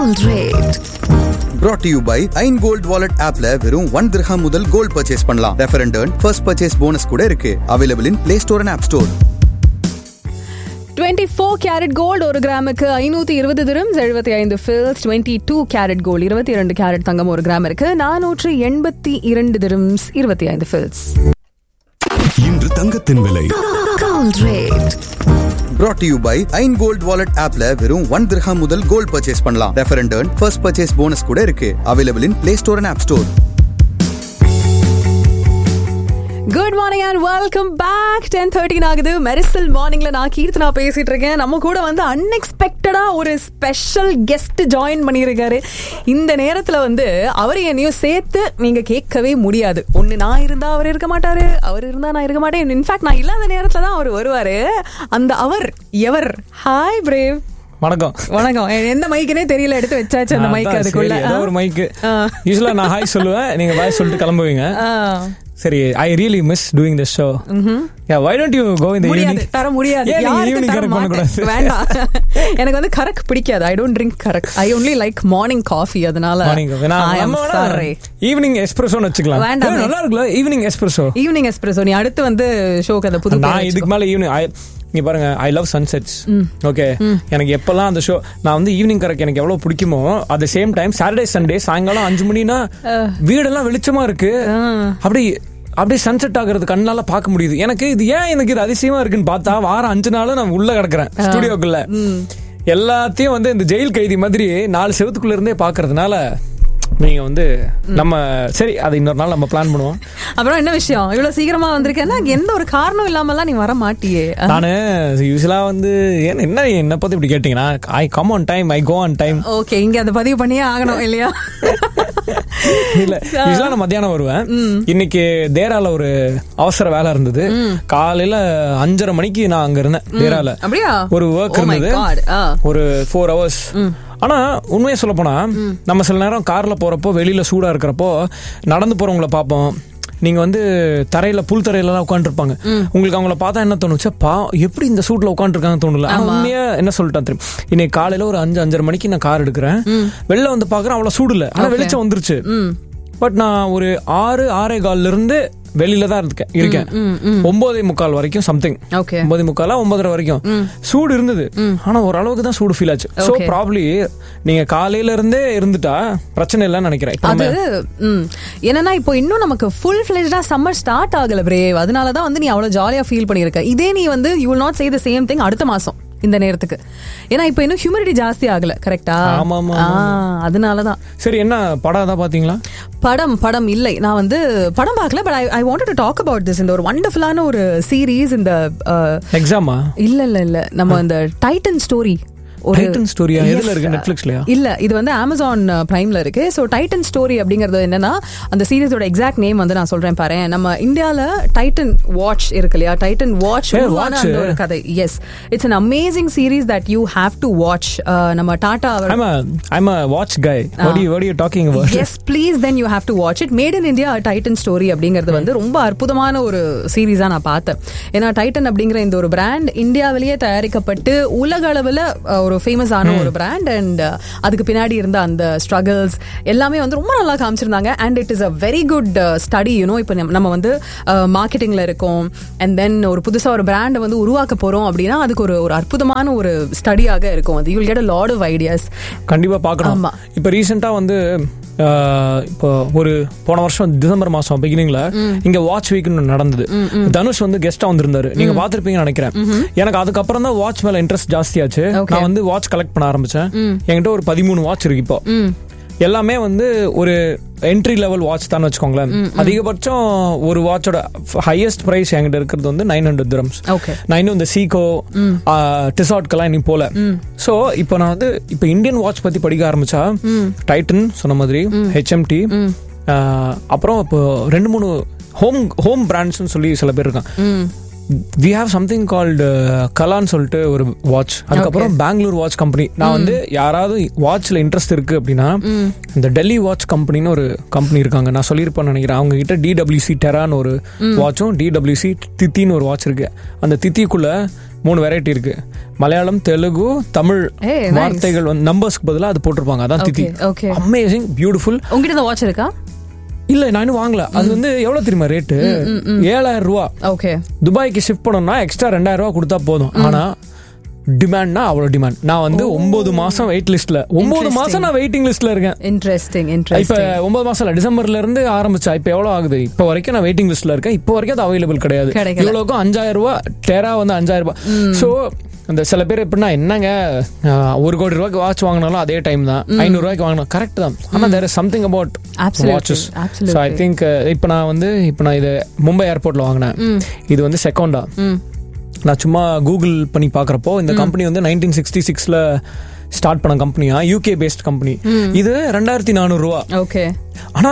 Gold rate. brought to you by ஐன் gold wallet ஆப்ல வெறும் ஒன் திரஹாம் முதல் கோல்ட் பர்ச்சேஸ் பண்ணலாம் refer and earn first purchase bonus கூட இருக்கு available in play store and app store twenty four carat gold ஒரு கிராமுக்கு ஐநூத்தி இருபது திரம்ஸ் எழுபத்தி ஐந்து ஃபில்ஸ் டுவெண்ட்டி டூ கேரட் கோல்டு இருபத்தி இரண்டு கேரட் தங்கம் ஒரு கிராம் இருக்கு நானூற்று எண்பத்தி இரண்டு திரம்ஸ் இருபத்தி ஐந்து ஃபில்ஸ் இன்று தங்கத்தின் விலை Gold rate. brought to you by ஐன் கோல்ட் வாலெட் ஆப்ல வெறும் ஒன் திரஹாம் முதல் கோல்ட் பர்ச்சேஸ் பண்ணலாம் refer and earn first purchase bonus கூட இருக்கு available in play store and app store good morning and welcome back ten thirteen ஆகுது மெரிசல் மார்னிங்ல நான் கீர்த்தனா பேசிட்டு இருக்கேன் நம்ம கூட வந்து அன்எக்ஸ்பெக்டடா ஒரு ஸ்பெஷல் கெஸ்ட் ஜாயின் பண்ணியிருக்காரு இந்த நேரத்துல வந்து அவர் என்னையும் சேர்த்து நீங்க கேட்கவே முடியாது ஒன்னு நான் இருந்தா அவர் இருக்க மாட்டாரு அவர் இருந்தா நான் இருக்க மாட்டேன் இன்ஃபேக்ட் நான் இல்லாத நேரத்துல தான் அவர் வருவாரு அந்த அவர் எவர் ஹாய் பிரேவ் வணக்கம் வணக்கம் எந்த மைக்குனே தெரியல எடுத்து வச்சாச்சு அந்த மைக் அதான் அதுக்குள்ள சரி, ஏதோ ஒரு மைக்கு ஆ. யூஸ்வலா நான் ஹாய் சொல்லுவேன் நீங்க பாய் சொல்லிட்டு கிளம்புவீங்க ஆ. சரி I really miss doing this show yeah why don't you go in the முடியாது ஈவினிங் தர முடியாது ஏன் நீங்க யாருக்கும் ஈவினிங் தர கரெக்ட் பண்ண மாட்டேன். கூடாது வேண்டாம் எனக்கு வந்து கரக் பிடிக்காது ஐ டோன்ட் ட்ரிங்க் கரக் I only like morning coffee அதனால morning I am sorry. Evening எஸ்பிரஸோன்னு வச்சுக்கலாம் வேண்டாமே. ஏய், நல்லா இருக்குல்ல ஈவினிங் எஸ்பிரஸோ ஈவினிங் எஸ்பிரஸோ நீ அடுத்து வந்து ஷோக்கு அந்த புது நான் இதுக்கு மேல ஈவினிங் நீங்க பாருங்க ஐ லவ் சன்செட்ஸ் ஓகே எனக்கு எப்பெல்லாம் அந்த ஷோ நான் வந்து ஈவினிங் கரெக்ட் எனக்கு எவ்வளவு பிடிக்குமோ at the same time Saturday Sunday சாயங்காலம் அஞ்சு மணினா வீடெல்லாம் வெளிச்சமா இருக்கு அப்படி அப்படியே சன்செட் ஆகுறது கண்ணால பார்க்க முடியுது எனக்கு இது ஏன் எனக்கு இது அதிசயமா இருக்குன்னு பார்த்தா வாரம் அஞ்சு நாளும் நான் உள்ள கிடக்குறேன் ஸ்டுடியோக்குள்ள எல்லாத்தையும் வந்து இந்த ஜெயில் கைதி மாதிரி நாலு செவத்துக்குள்ள இருந்தே பாக்குறதுனால நீங்க வந்து நம்ம சரி அது இன்னொரு நாள் நம்ம பிளான் பண்ணுவோம் அப்புறம் என்ன விஷயம் இவ்வளவு சீக்கிரமா வந்திருக்கேன்னா எந்த ஒரு காரணம் இல்லாமலாம் நீ வர மாட்டியே நானு யூஸ்வலா வந்து ஏன் என்ன என்ன பத்தி இப்படி கேட்டீங்கன்னா I come on time I go on time okay இங்க அதை பதிவு பண்ணியே ஆகணும் இல்லையா இல்ல யூஸ்வலா நான் மத்தியானம் வருவேன் இன்னைக்கு தேரால ஒரு அவசர வேலை இருந்தது காலையில அஞ்சரை மணிக்கு நான் அங்க இருந்தேன் தேரால அப்படியா ஒரு ஒர்க் Oh my இருந்தது God. ஆ. ஒரு ஃபோர் ஹவர்ஸ் ஆனா உண்மையை சொல்ல போனா நம்ம சில நேரம் கார்ல போறப்போ வெளியில சூடா இருக்கிறப்போ நடந்து போறவங்கள பார்ப்போம் நீங்க வந்து தரையில புல் தரையில எல்லாம் உட்காந்துருப்பாங்க உங்களுக்கு அவங்கள பார்த்தா என்ன தோணுச்சு பா எப்படி இந்த சூட்ல உட்காந்துருக்காங்க தோணல ஆனா உண்மையா என்ன சொல்லிட்டேன் தெரியும் இன்னைக்கு காலையில ஒரு அஞ்சு அஞ்சரை மணிக்கு நான் கார் எடுக்கிறேன் வெளில வந்து பாக்குறேன் அவ்வளவு சூடு இல்ல ஆனா வெளிச்சம் வந்துருச்சு பட் நான் ஒரு ஆறு ஆறே கால்ல இருந்து வெளியில தான் இருக்கேன் இருக்கேன் ஒன்பதே முக்கால் வரைக்கும் சம்திங் ஓகே ஒன்பது முக்காலா ஒன்பதரை வரைக்கும் சூடு இருந்தது ஆனா ஓரளவுக்கு தான் சூடு ஃபீல் ஆச்சு சோ Okay. ப்ராப்ளி நீங்க காலையில இருந்தே இருந்துட்டா பிரச்சனை இல்லைன்னு நினைக்கிறேன் இப்ப அது நம்ம- ம், என்னன்னா இப்போ இன்னும் நமக்கு ஃபுல் ஃபிளெஜ்டா சம்மர் ஸ்டார்ட் ஆகல பிரேவ் அதனால தான் வந்து நீ அவ்வளவு ஜாலியா ஃபீல் பண்ணிருக்க இதே நீ வந்து you will not say the same thing அடுத்த மாசம் இந்த நேரத்துக்கு ஏன்னா இப்போ இன்னும் ஹியூமிடிட்டி ஜாஸ்தி ஆகல கரெக்டா ஆமா, ஆமா, அதனால தான் சரி என்ன படம் தான் பாத்தீங்களா படம் படம் இல்லை நான் வந்து படம் பார்க்கல but I I wanted to talk about this இந்த ஒரு வண்டர்ஃபுல்லான ஒரு சீரீஸ் இந்த அஹ், எக்ஸாமா இல்ல இல்ல இல்ல நம்ம இந்த டைட்டன் ஸ்டோரி Titan story ஆ? எதுல இருக்கு? Netflixலயா? இல்ல இது வந்து அமேசான் பிரைம்ல இருக்கு சோ டைட்டன் ஸ்டோரி அப்படிங்கிறது என்னன்னா அந்த சீரிஸோட எக்ஸாக்ட் நேம் வந்து நான் சொல்றேன் பாரு நம்ம இந்தியால டைட்டன் வாட்ச் இருக்கு இல்லையா டைட்டன் வாட்ச் ஏ, உருவான Watch. அந்த ஒரு கதை yes it's an amazing series that you have to watch நம்ம டாடா அவர் I'm I'm a watch guy what you what you talking about yes please then you have to watch it made in India Titan story அப்படிங்கிறது வந்து ரொம்ப அற்புதமான ஒரு சீரீஸா நான் பார்த்தேன் ஏன்னா டைட்டன் அப்படிங்கிற இந்த ஒரு பிராண்ட் இந்தியாவிலேயே தயாரிக்கப்பட்டு உலக அளவில் ஒரு ஃபேமஸ் ஆன ஒரு பிராண்ட் அண்ட் அதுக்கு பின்னாடி இருந்த அந்த ஸ்ட்ரகிள்ஸ் எல்லாமே வந்து ரொம்ப நல்லா காமிச்சிருந்தாங்க and it is a very good study you know இப்போ நம்ம வந்து மார்க்கெட்டிங்ல இருக்கோம் அண்ட் தென் ஒரு புதுசா ஒரு பிராண்டை வந்து உருவாக்க போறோம் அப்படின்னா அதுக்கு ஒரு ஒரு அற்புதமான ஒரு ஸ்டடியாக இருக்கும் அது you get a lot of ideas கண்டிப்பா பார்க்கணும் ஆமா. இப்போ ரீசெண்டா வந்து ஆஹ், இப்போ ஒரு போன வருஷம் டிசம்பர் மாசம் பிகினிங்ல இங்க வாட்ச் வீக்னு நடந்தது தனுஷ் வந்து கெஸ்டா வந்திருந்தாரு நீங்க பாத்திருப்பீங்கன்னு நினைக்கிறேன் எனக்கு அதுக்கப்புறம் தான் வாட்ச் மேல இன்ட்ரெஸ்ட் ஜாஸ்தியாச்சு Okay. நான் வந்து வாட்ச் கலெக்ட் பண்ண ஆரம்பிச்சேன் என்கிட்ட ஒரு பதிமூணு வாட்ச் இருக்கு இப்போ எல்லாமே வந்து ஒரு என்ட்ரி லெவல் வாட்ச் தான் வச்சுக்கோங்களேன் அதிகபட்சம் ஒரு வாட்சோட ஹையஸ்ட் பிரைஸ் என்கிட்ட இருக்கிறது வந்து நைன் ஹண்ட்ரட் திரம்ஸ் ஓகே நான் இன்னும் இந்த சீகோ டிசாட்க்கெல்லாம் இன்னும் போல சோ இப்போ நான் வந்து இப்போ இந்தியன் வாட்ச் பத்தி படிக்க ஆரம்பிச்சா டைட்டன் சொன்ன மாதிரி ஹெச்எம்டி அப்புறம் இப்போ ரெண்டு மூணு ஹோம் ஹோம் பிராண்ட்ஸ்னு சொல்லி சில பேர் இருக்காங்க வி ஹாவ் சம்திங் கால்டு கலான்னு சொல்லிட்டு ஒரு வாட்ச் அதுக்கப்புறம் பெங்களூர் வாட்ச் கம்பெனி நான் வந்து யாராவது வாட்ச்ல இன்ட்ரெஸ்ட் இருக்கு அப்படின்னா இந்த டெல்லி வாட்ச் கம்பெனின்னு ஒரு கம்பெனி இருக்காங்க நான் சொல்லியிருப்பேன்னு நினைக்கிறேன் அவங்க கிட்ட டிடபிள்யூசி டெரான்னு ஒரு வாட்சும் டிடபிள்யூசி தித்தின்னு ஒரு வாட்ச் இருக்கு அந்த தித்திக்குள்ள மூணு வெரைட்டி இருக்கு மலையாளம் தெலுங்கு தமிழ் Hey, nice. வார்த்தைகள் வந்து நம்பர்ஸ்க்கு பதிலா அது போட்டிருப்பாங்க அதான் தித்தி Okay, okay. அமேசிங் பியூட்டிஃபுல் உங்ககிட்ட இந்த வாட்ச் இருக்கா இல்ல நான் இன்னும் வாங்கல அது வந்து எவ்வளவு தெரியுமா ரேட்டு ஏழாயிரம் ரூபா ஓகே துபாய்க்கு ஷிஃப்ட் பண்ணணும்னா எக்ஸ்ட்ரா ரெண்டாயிரம் ரூபா கொடுத்தா போதும் ஆனா டிமாண்ட்னா அவ்வளவு டிமாண்ட் நான் வந்து ஒன்பது மாசம் வெயிட் லிஸ்ட்ல ஒன்பது மாசம் நான் வெயிட்டிங் லிஸ்ட்ல இருக்கேன் இன்ட்ரெஸ்டிங் இப்ப இன்ட்ரெஸ்டிங் ஒன்பது மாசம் இல்ல டிசம்பர்ல இருந்து ஆரம்பிச்சா இப்ப எவ்வளவு ஆகுது இப்ப வரைக்கும் நான் வெயிட்டிங் லிஸ்ட்ல இருக்கேன் இப்ப வரைக்கும் அது அவைலபிள் கிடையாது கிடைக்கல. இவ்வளவுக்கும் அஞ்சாயிரம் ரூபாய் டெரா வந்து அஞ்சாயிரம் ரூபாய் சோ அந்த சில பேர் எப்படின்னா என்னங்க ஆஹ், ஒரு கோடி ரூபாய்க்கு வாட்ச் வாங்கினாலும் அதே டைம் தான் ஐநூறு ரூபாய்க்கு வாங்கினா கரெக்ட் தான் ஆனா there is something about Absolutely, watches absolutely. So I think இப்போ நான் வந்து இப்போ நான் இது மும்பை ஏர்போர்ட்ல வாங்கினேன் இது வந்து செகண்டா நான் சும்மா கூகுள் பண்ணி பார்க்குறப்போ இந்த கம்பெனி வந்து நைன்டீன் சிக்ஸ்டி சிக்ஸ்ல ஸ்டார்ட் பண்ண கம்பெனியா யூகே பேஸ்ட் கம்பெனி இது ரெண்டாயிரத்தி நானூறுரூவா ஓகே ஆனா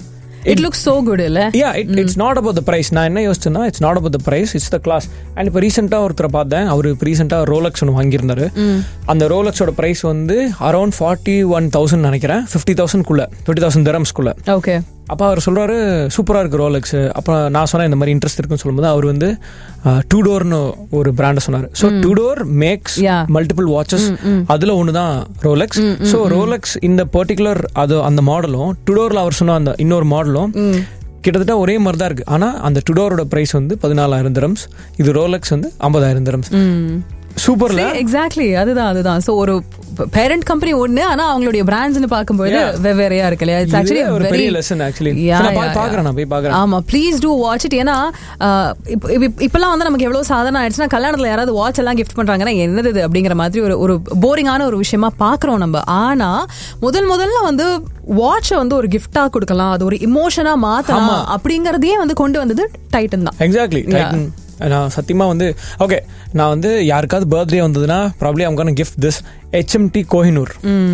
இட் லுக் சோ குட் இல்ல yeah it it's not about the price நான் என்ன யோசிச்சேன்னா it's not about the price it's the class and இப்போ ரீசெண்டாக ஒருத்தரை பார்த்தேன் அவர் இப்போ ரீசெண்டாக ரோலக்ஸ் ஒன்று வாங்கியிருந்தாரு அந்த ரோலக்ஸோட பிரைஸ் வந்து அரௌண்ட் ஃபார்ட்டி ஒன் தௌசண்ட் நினைக்கிறேன் ஃபிஃப்டி தௌசண்ட்குள்ள டுவெண்ட்டி தௌசண்ட் தரம்ஸ்குள்ள ஓகே அப்போ அவர் சொல்றாரு சூப்பராக இருக்கு ரோலெக்ஸ் அப்போ நான் சொன்னேன் இந்த மாதிரி இன்ட்ரெஸ்ட் இருக்குன்னு சொல்லும்போது அவர் வந்து டூ டோர்னு ஒரு பிராண்டை சொன்னார் so Tudor makes Yeah. Multiple watches அதில் ஒன்று தான் ரோலெக்ஸ் ஸோ ரோலெக்ஸ் இந்த பர்டிகுலர் அது அந்த மாடலும் டுடோரில் அவர் சொன்ன அந்த இன்னொரு மாடலும் கிட்டத்தட்ட ஒரே மாதிரி தான் இருக்கு ஆனா அந்த டுடோரோட பிரைஸ் வந்து பதினாலாயிரம் திரம்ஸ் இது ரோலெக்ஸ் வந்து ஐம்பதாயிரம் திரம்ஸ் சூப்பர்ல எக்ஸாக்ட்லி அதுதான் அதுதான் சோ ஒரு பேரண்ட் கம்பெனி ஒண்ணு ஆனா அவங்களுடைய பிராண்ட்ஸ்னு பார்க்கும்போது Yeah. வெவ்வேறையா இருக்கு இல்லையா இட்ஸ் இதுவே ஆக்சுவலி ஒரு வெரி பெரிய lesson actually. Yeah, நான் போய் yeah, பார்க்கறேன், நான் போய் பார்க்கறேன். ஆமா ப்ளீஸ் டூ வாட்ச் இட் ஏன்னா ஆஹ், இப்ப- இப்ப- இப்பெல்லாம் வந்து நமக்கு எவ்வளவு சாதாரணம் ஆயிடுச்சுன்னா கல்யாணத்துல யாராவது வாட்ச் எல்லாம் கிஃப்ட் பண்றாங்கன்னா என்னது இது அப்படிங்கிற மாதிரி ஒரு ஒரு போரிங்கான ஒரு விஷயமா பாக்குறோம் நம்ம ஆனா முதல் முதல்ல வந்து வாட்சை வந்து ஒரு கிஃப்டா கொடுக்கலாம் அது ஒரு இமோஷனா மாத்தலாம் ஆமா. அப்படிங்கறதையே வந்து கொண்டு வந்தது டைட்டன் தான் எக்ஸாக்ட்லி Yeah. நான் சத்தியமா வந்து ஓகே நான் வந்து யாருக்காவது பர்த்டே வந்ததுன்னா ப்ராப்ளி அவங்க gift this HMT Kohinoor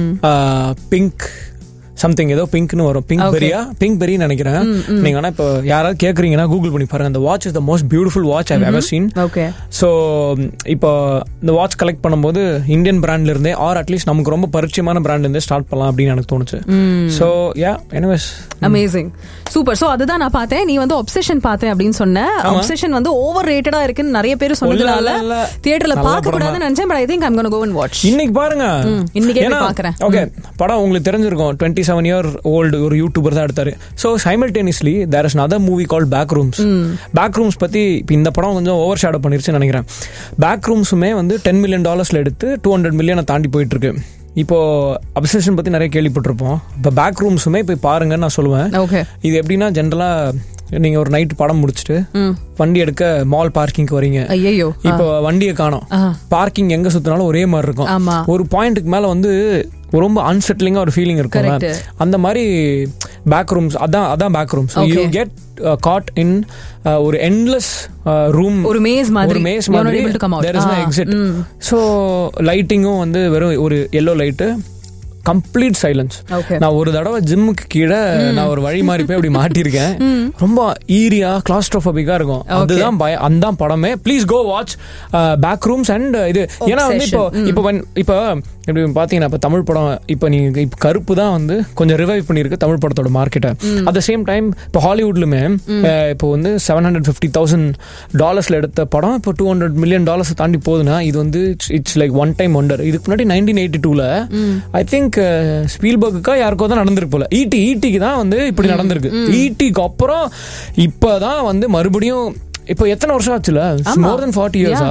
pink something ஏதோ பிங்க்னு வரும் பிங்க் Okay. பெரியா பிங்க் பெரி நினைக்கிறேன் நீங்க ஆனா இப்போ யாராவது கேக்குறீங்கன்னா கூகுள் பண்ணி பாருங்க அந்த watch is the most beautiful watch I ever seen okay so இப்போ இந்த வாட்ச் கலெக்ட் பண்ணும்போது இந்தியன் பிராண்ட்ல இருந்தே ஆர் அட்லீஸ்ட் நமக்கு ரொம்ப பரிச்சயமான பிராண்ட்ல இருந்தே ஸ்டார்ட் பண்ணலாம் அப்படின்னு எனக்கு தோணுச்சு so yeah anyways amazing super so அதுதான் நான் பார்த்தேன் நீ வந்து ஒப்செஷன் பார்த்தேன் அப்படின்னு சொன்ன ஒப்செஷன் வந்து ஓவர் ரேட்டடா இருக்குன்னு நிறைய பேர் சொன்னதுனால இல்ல, இல்ல. தியேட்டர்ல நல்ல பார்க்க படம் கூடாதுன்னு நினைச்சேன் but I think I'm gonna go and watch இன்னைக்கு பாருங்க இன்னைக்கே போய் ஏன்னா, பார்க்கறேன். ஓகே படம் உங்களுக்கு தெரிஞ்சிருக்கும் டுவெண்ட்டி செவன் இயர் ஓல்டு ஒரு யூடியூபர் தான் எடுத்தாரு so simultaneously there is other movie call back rooms back rooms பத்தி இப்போ இந்த படம் கொஞ்சம் ஓவர் ஷேடோ பண்ணிருச்சுன்னு நினைக்கிறேன் பேக் ரூம்ஸுமே வந்து டென் மில்லியன் டாலர்ஸ்ல எடுத்து டூ ஹண்ட்ரட் மில்லியனை தாண்டி போயிட்டு இருக்கு இப்போ அப்சஷன் பத்தி நிறைய கேள்விப்பட்டிருப்போம் இப்போ பேக் ரூம்ஸுமே போய் பாருங்கன்னு நான் சொல்லுவேன் ஓகே இது எப்படின்னா ஜென்ரலா நீங்க ஒரு நைட் படம் முடிச்சுட்டு வண்டி எடுக்க மால் பார்க்கிங்க்கு வரீங்க ஐயோ இப்போ வண்டியை காணோம் ஆ. பார்க்கிங் எங்க சுத்தினாலும் ஒரே மாதிரி இருக்கும் ஆமா. ஒரு பாயிண்ட்டுக்கு மேல வந்து ரொம்ப அன்செட்டிலிங்கா ஒரு ஃபீலிங் இருக்கும் Correct. அந்த மாதிரி பேக் ரூம்ஸ் அதான் அதான் back rooms you Okay. Get caught in ஒரு எண்ட்லெஸ் ரூம் ஒரு maze மாதிரி. ஒரு மேஸ் You're not மாதிரி able to come out. there is no ஆ, exit ம். ஸோ லைட்டிங்கும் வந்து வெறும் ஒரு yellow light complete silence Okay. நான் ஒரு தடவை ஜிம்முக்கு கீழே நான் ஒரு வழி மாறி போய் அப்படி மாட்டியிருக்கேன் ரொம்ப ஈரியா கிளாஸ்ட்ரோபோபிக்கா இருக்கும் அதுதான் பய அந்த படமே please go watch back rooms and இது ஏன்னா வந்து இப்போ இப்போ when- இப்போ இப்படி பாத்தீங்கன்னா இப்போ தமிழ் படம் இப்போ நீங்க இப்போ கருப்பு தான் வந்து கொஞ்சம் ரிவைவ் பண்ணியிருக்கு தமிழ் படத்தோட மார்க்கெட்டை அட் த சேம் டைம் இப்போ ஹாலிவுட்லுமே அஹ், இப்போ வந்து செவன் ஹண்ட்ரட் ஃபிஃப்டி தௌசண்ட் டாலர்ஸ்ல எடுத்த படம் இப்போ டூ ஹண்ட்ரட் மில்லியன் டாலர்ஸ் தாண்டி போகுதுன்னா இது வந்து it's like one time wonder இதுக்கு முன்னாடி நைன்டீன் எயிட்டி டூல ஐ திங்க் ஸ்பீல்பர்க்குக்கா யாருக்கோ தான் நடந்திருக்கு போல ஈட்டி ஈட்டிக்கு தான் வந்து இப்படி நடந்திருக்கு ஈட்டிக்கு அப்புறம் இப்பதான் வந்து மறுபடியும் இப்போ எத்தனை வருஷம் ஆச்சுல மோர் தென் ஃபார்ட்டி இயர்ஸா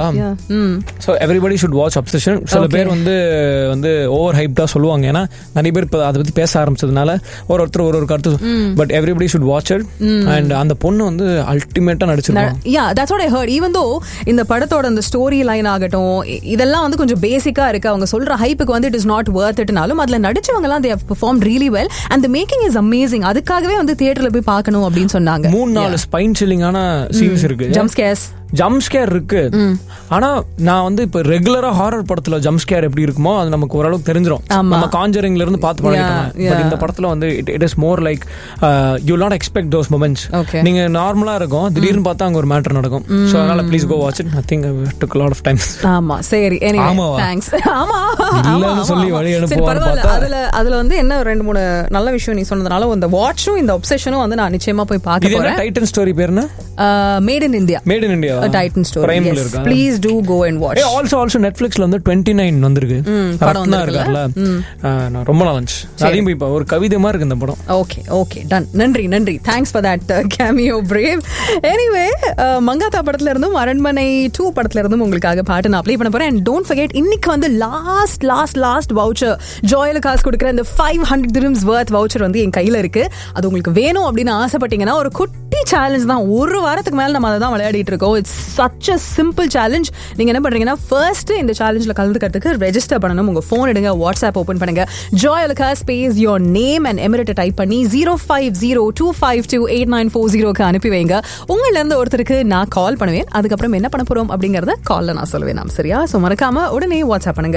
so everybody should watch obsession சில Okay. பேர் வந்து வந்து ஓவர் ஹைப்டா சொல்லுவாங்க ஏன்னா நிறைய பேர் இப்போ அதை பத்தி பேச ஆரம்பிச்சதுனால ஒரு ஒருத்தர் ஒரு ஒரு கருத்து but everybody should watch it and அந்த பொண்ணு வந்து அல்டிமேட்டா நடிச்சிருக்காங்க yeah that's what I heard even though இந்த படத்தோட அந்த ஸ்டோரி லைன் ஆகட்டும் இ- இதெல்லாம் வந்து கொஞ்சம் பேசிக்கா இருக்கு அவங்க சொல்ற ஹைப்புக்கு வந்து இட் இஸ் நாட் வர்த் இட்னாலும் அதுல நடிச்சவங்க எல்லாம் they perform really well and making is amazing அதுக்காகவே வந்து தியேட்டர்ல போய் பார்க்கணும் அப்படின்னு சொன்னாங்க மூணு நாலு ஸ்பைன் சில்லிங்கான சீன்ஸ் இருக்கு ஜம்ப் ஸ்கேர்ஸ் ஜம்ப் ஸ்கேர் இருக்கு ஆனா நான் வந்து இப்ப ரெகுலரா ஹாரர் படத்துல ஜம்ப் ஸ்கேர் எப்படி இருக்குமோ அது நமக்கு ஓரளவுக்கு தெரிஞ்சிரும் ஆமா. நம்ம காஞ்சரிங்ல இருந்து பார்த்து பழகிட்டோம் Yeah, பட் yeah. இந்த படத்துல வந்து it is more like you not expect those moments Okay. நீங்க நார்மலா இருக்கும் திடீர்னு பார்த்தா அங்க ஒரு மேட்டர் நடக்கும் சோ அதனால please go watch it I think took lot of time ஆமா சரி anyway, ஆமாவா? thanks ஆமா இல்லைன்னு ஆமா, சொல்லி ஆமா. வழி சரி, அனுப்புவான்னு பரவாயில்ல. பார்த்தா- அதுல அதுல வந்து என்ன ரெண்டு மூணு நல்ல விஷயம் நீ சொன்னதுனால இந்த வாட்சும் இந்த ஒப்சஷனும் வந்து நான் நிச்சயமா போய் இது பார்க்க என்ன போறேன் டைட்டன் ஸ்டோரி பேர் என்ன made in India made in India Titan story பிரைம்ல இருக்கா please do go and watch a also also நெட்ஃபிளிக்ஸ்ல வந்து டுவெண்ட்டி நைன் வந்திருக்கு படம் ரத்னா வந்திருக்குல்ல? இருக்கார்ல ஆ, நான் ரொம்ப நாள் இருந்துச்சு அதையும் போய் பா- ஒரு கவிதை மாதிரி இருக்கு இந்த படம் ஓகே ஓகே டன் நன்றி நன்றி thanks for that cameo Brave anyway Mankatha படத்துல இருந்தும் அரண்மனை டூ படத்துல இருந்தும் உங்களுக்காக பாட்டு நான் அப்ளை பண்ண போறேன் அண்ட் டோன்ட் ஃபர்கெட் இன்னைக்கு வந்து லாஸ்ட் லாஸ்ட் லாஸ்ட் வவுச்சர் ஜாயில காசு கொடுக்குற இந்த ஃபைவ் ஹண்ட்ரட் திரும்ஸ் வர்த் வவுச்சர் வந்து என் கையில இருக்கு அது உங்களுக்கு வேணும் அப்படின்னு ஆசைப்பட்டீங்கன்னா ஒரு குட்டி சேலஞ்ச் தான் ஒரு வாரத்துக்கு மேல நம்ம அதை தான் விளையாடிட்டு இருக்கோம் it's such a simple challenge நீங்க என்ன பண்றீங்கன்னா ஃபர்ஸ்ட் இந்த சேலஞ்சில் கலந்துக்கிறதுக்கு ரெஜிஸ்டர் பண்ணணும் உங்க ஃபோன் எடுங்க வாட்ஸ்அப் ஓப்பன் பண்ணுங்க Joyalukkas space your name and எமிரேட்டை டைப் பண்ணி zero five zero two five two eight nine four ஜீரோக்கு அனுப்பி வைங்க உங்கள இருந்து ஒருத்தருக்கு நான் கால் பண்ணுவேன் அதுக்கப்புறம் என்ன பண்ண போறோம் அப்படிங்கறத கால்ல நான் சொல்லுவேன் நாம் சரியா ஸோ மறக்காம உடனே வாட்ஸ்அப் பண்ணுங்க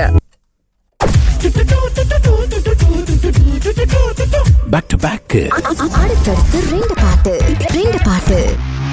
பேக் டு பேக் அடுத்தடுத்து ரெண்டு பாட்டு ரெண்டு பாட்டு